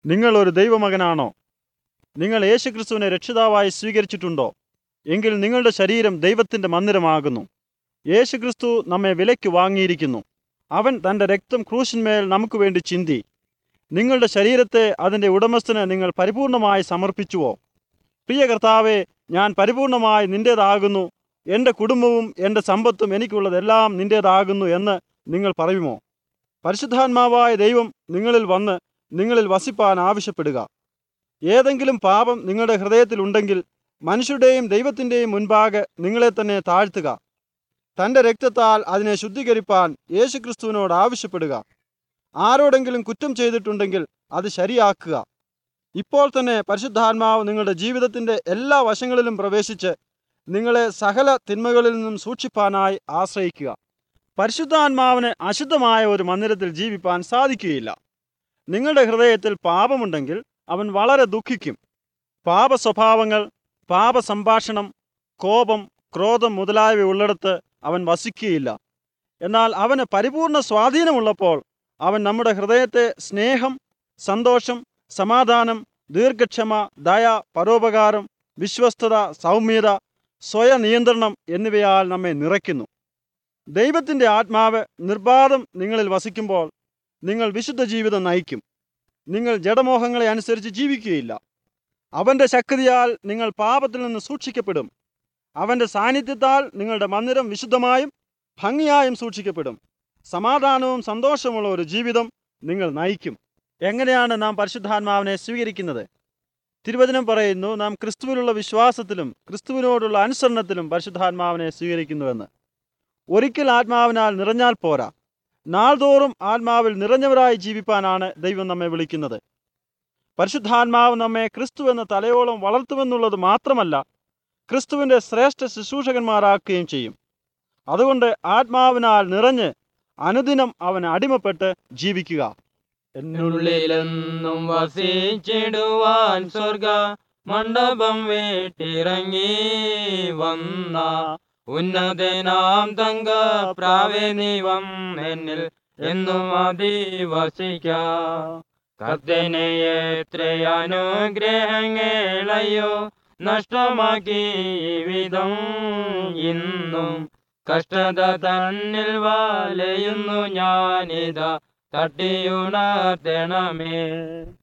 നിങ്ങൾ ഒരു ദൈവമകനാണോ നിങ്ങൾ യേശുക്രിസ്തുവിനെ രക്ഷിതാവായി സ്വീകരിച്ചിട്ടുണ്ടോ എങ്കിൽ നിങ്ങളുടെ ശരീരം ദൈവത്തിന്റെ മന്ദിരമാകുന്നു യേശുക്രിസ്തു നമ്മെ വിലയ്ക്ക് വാങ്ങിയിരിക്കുന്നു അവൻ തന്റെ രക്തം ക്രൂശിന്മേൽ നമുക്ക് വേണ്ടി ചിന്തി നിങ്ങളുടെ ശരീരത്തെ അതിന്റെ ഉടമസ്ഥന് നിങ്ങൾ പരിപൂർണമായി സമർപ്പിച്ചുവോ പ്രിയ കർത്താവെ ഞാൻ പരിപൂർണമായി നിന്റേതാകുന്നു എൻ്റെ കുടുംബവും എൻ്റെ സമ്പത്തും എനിക്കുള്ളതെല്ലാം നിന്റേതാകുന്നു എന്ന് നിങ്ങൾ പറയുമോ പരിശുദ്ധാത്മാവായ ദൈവം നിങ്ങളിൽ വന്ന് നിങ്ങളിൽ വസിപ്പാൻ ആവശ്യപ്പെടുക ഏതെങ്കിലും പാപം നിങ്ങളുടെ ഹൃദയത്തിലുണ്ടെങ്കിൽ മനുഷ്യരുടെയും ദൈവത്തിൻ്റെയും മുൻപാകെ നിങ്ങളെ തന്നെ താഴ്ത്തുക തൻ്റെ രക്തത്താൽ അതിനെ ശുദ്ധീകരിപ്പാൻ യേശുക്രിസ്തുവിനോട് ആവശ്യപ്പെടുക ആരോടെങ്കിലും കുറ്റം ചെയ്തിട്ടുണ്ടെങ്കിൽ അത് ശരിയാക്കുക ഇപ്പോൾ തന്നെ പരിശുദ്ധാത്മാവ് നിങ്ങളുടെ ജീവിതത്തിൻ്റെ എല്ലാ വശങ്ങളിലും പ്രവേശിച്ച് നിങ്ങളെ സകല തിന്മകളിൽ നിന്നും സൂക്ഷിപ്പാനായി ആശ്രയിക്കുക പരിശുദ്ധാത്മാവിന് അശുദ്ധമായ ഒരു മന്ദിരത്തിൽ ജീവിപ്പാൻ സാധിക്കുകയില്ല നിങ്ങളുടെ ഹൃദയത്തിൽ പാപമുണ്ടെങ്കിൽ അവൻ വളരെ ദുഃഖിക്കും പാപ സ്വഭാവങ്ങൾ പാപ സംഭാഷണം കോപം ക്രോധം മുതലായവ ഉള്ളിടത്ത് അവൻ വസിക്കുകയില്ല എന്നാൽ അവന് പരിപൂർണ സ്വാധീനമുള്ളപ്പോൾ അവൻ നമ്മുടെ ഹൃദയത്തെ സ്നേഹം സന്തോഷം സമാധാനം ദീർഘക്ഷമ ദയ പരോപകാരം വിശ്വസ്തത സൗമ്യത സ്വയനിയന്ത്രണം എന്നിവയാൽ നമ്മെ നിറയ്ക്കുന്നു ദൈവത്തിൻ്റെ ആത്മാവ് നിർബാധം നിങ്ങളിൽ വസിക്കുമ്പോൾ നിങ്ങൾ വിശുദ്ധ ജീവിതം നയിക്കും നിങ്ങൾ ജഡമോഹങ്ങളെ അനുസരിച്ച് ജീവിക്കുകയില്ല അവൻ്റെ ശക്തിയാൽ നിങ്ങൾ പാപത്തിൽ നിന്ന് സൂക്ഷിക്കപ്പെടും അവൻ്റെ സാന്നിധ്യത്താൽ നിങ്ങളുടെ മന്ദിരം വിശുദ്ധമായും ഭംഗിയായും സൂക്ഷിക്കപ്പെടും സമാധാനവും സന്തോഷമുള്ള ഒരു ജീവിതം നിങ്ങൾ നയിക്കും എങ്ങനെയാണ് നാം പരിശുദ്ധാത്മാവിനെ സ്വീകരിക്കുന്നത് തിരുവചനം പറയുന്നു നാം ക്രിസ്തുവിലുള്ള വിശ്വാസത്തിലും ക്രിസ്തുവിനോടുള്ള അനുസരണത്തിലും പരിശുദ്ധാത്മാവിനെ സ്വീകരിക്കുന്നുവെന്ന് ഒരിക്കൽ ആത്മാവിനാൽ നിറഞ്ഞാൽ പോരാ നാൾതോറും ആത്മാവിൽ നിറഞ്ഞവരായി ജീവിപ്പാനാണ് ദൈവം നമ്മെ വിളിക്കുന്നത് പരിശുദ്ധാത്മാവ് നമ്മെ ക്രിസ്തു എന്ന തലയോളം വളർത്തുമെന്നുള്ളത് മാത്രമല്ല ക്രിസ്തുവിൻ്റെ ശ്രേഷ്ഠ ശുശ്രൂഷകന്മാരാക്കുകയും ചെയ്യും അതുകൊണ്ട് ആത്മാവിനാൽ നിറഞ്ഞ് അനുദിനം അവൻ അടിമപ്പെട്ട് ജീവിക്കുക എന്നുള്ളിലെന്നും വസിച്ചിടുവാൻ സ്വർഗ മണ്ഡപം വീട്ടിറങ്ങി വന്ന ഉന്നതനാം തങ്ക പ്രാവേനിവം എന്നിൽ എന്നും അധിവസിക്ക കർത്തനെ എത്ര അനുഗ്രഹങ്ങളയ്യോ നഷ്ടമാക്കി ഈ വിധം ഇന്നും കഷ്ടത തന്നിൽ വലയുന്നു ഞാനിതാ തട്ടിയുണർത്തണമേ